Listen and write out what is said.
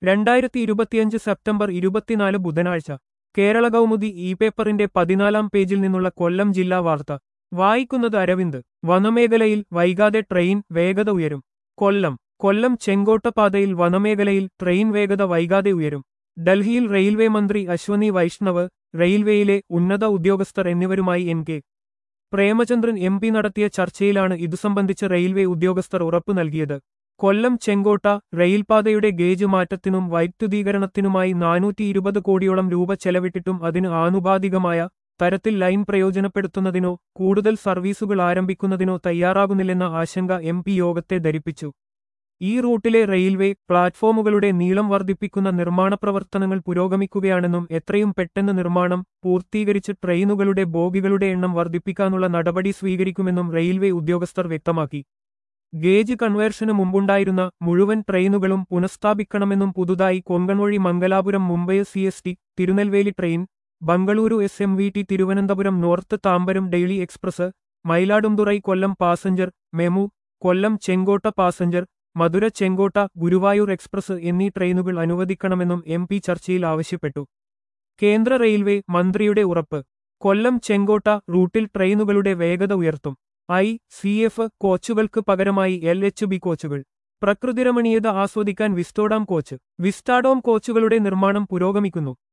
രണ്ടായിരത്തി ഇരുപത്തിയഞ്ച് സെപ്റ്റംബർ ഇരുപത്തിനാല് ബുധനാഴ്ച കേരള കൗമുദി ഇ പേപ്പറിന്റെ പതിനാലാം പേജിൽ നിന്നുള്ള കൊല്ലം ജില്ലാ വാർത്ത വായിക്കുന്നത് അരവിന്ദ് വനമേഖലയിൽ വൈകാതെ ട്രെയിൻ വേഗത ഉയരും കൊല്ലം കൊല്ലം ചെങ്കോട്ടപാതയിൽ വനമേഖലയിൽ ട്രെയിൻ വേഗത വൈകാതെ ഉയരും ഡൽഹിയിൽ റെയിൽവേ മന്ത്രി അശ്വനി വൈഷ്ണവ് റെയിൽവേയിലെ ഉന്നത ഉദ്യോഗസ്ഥർ എന്നിവരുമായി N K Premachandran M P നടത്തിയ ചർച്ചയിലാണ് ഇതു സംബന്ധിച്ച് റെയിൽവേ ഉദ്യോഗസ്ഥർ ഉറപ്പു നൽകിയത് കൊല്ലം ചെങ്കോട്ട റെയിൽപാതയുടെ ഗേജ് മാറ്റത്തിനും വൈദ്യുതീകരണത്തിനുമായി നാനൂറ്റി ഇരുപത് കോടിയോളം രൂപ ചെലവിട്ടിട്ടും അതിന് ആനുപാതികമായ തരത്തിൽ ലൈൻ പ്രയോജനപ്പെടുത്തുന്നതിനോ കൂടുതൽ സർവീസുകൾ ആരംഭിക്കുന്നതിനോ തയ്യാറാകുന്നില്ലെന്ന ആശങ്ക എം പി യോഗത്തെ ധരിപ്പിച്ചു ഈ റൂട്ടിലെ റെയിൽവേ പ്ലാറ്റ്ഫോമുകളുടെ നീളം വർദ്ധിപ്പിക്കുന്ന നിർമ്മാണ പ്രവർത്തനങ്ങൾ പുരോഗമിക്കുകയാണെന്നും എത്രയും പെട്ടെന്ന് നിർമ്മാണം പൂർത്തീകരിച്ച് ട്രെയിനുകളുടെ ബോഗികളുടെ എണ്ണം വർദ്ധിപ്പിക്കാനുള്ള നടപടി സ്വീകരിക്കുമെന്നും റെയിൽവേ ഉദ്യോഗസ്ഥർ വ്യക്തമാക്കി ഗേജ് കൺവേർഷന് മുമ്പുണ്ടായിരുന്ന മുഴുവൻ ട്രെയിനുകളും പുനഃസ്ഥാപിക്കണമെന്നും പുതുതായി കൊങ്കൺവഴി Mangalapuram Mumbai C S T Tirunelveli train Bengaluru S M V T Thiruvananthapuram north Tambaram daily express Mayiladuthurai Kollam passenger MEMU Kollam Chenkotta passenger Madurai Chenkotta Guruvayur express എന്നീ ട്രെയിനുകൾ അനുവദിക്കണമെന്നും എം പി ചർച്ചയിൽ ആവശ്യപ്പെട്ടു കേന്ദ്ര റെയിൽവേ മന്ത്രിയുടെ ഉറപ്പ് കൊല്ലം ചെങ്കോട്ട റൂട്ടിൽ ട്രെയിനുകളുടെ വേഗത ഉയർത്തും ഐ സി എഫ് കോച്ചുകൾക്ക് പകരമായി എൽ എച്ച് ബി കോച്ചുകൾ പ്രകൃതിരമണീയത ആസ്വദിക്കാൻ വിസ്റ്റോഡാം കോച്ച് വിസ്റ്റാഡോം കോച്ചുകളുടെ നിർമ്മാണം പുരോഗമിക്കുന്നു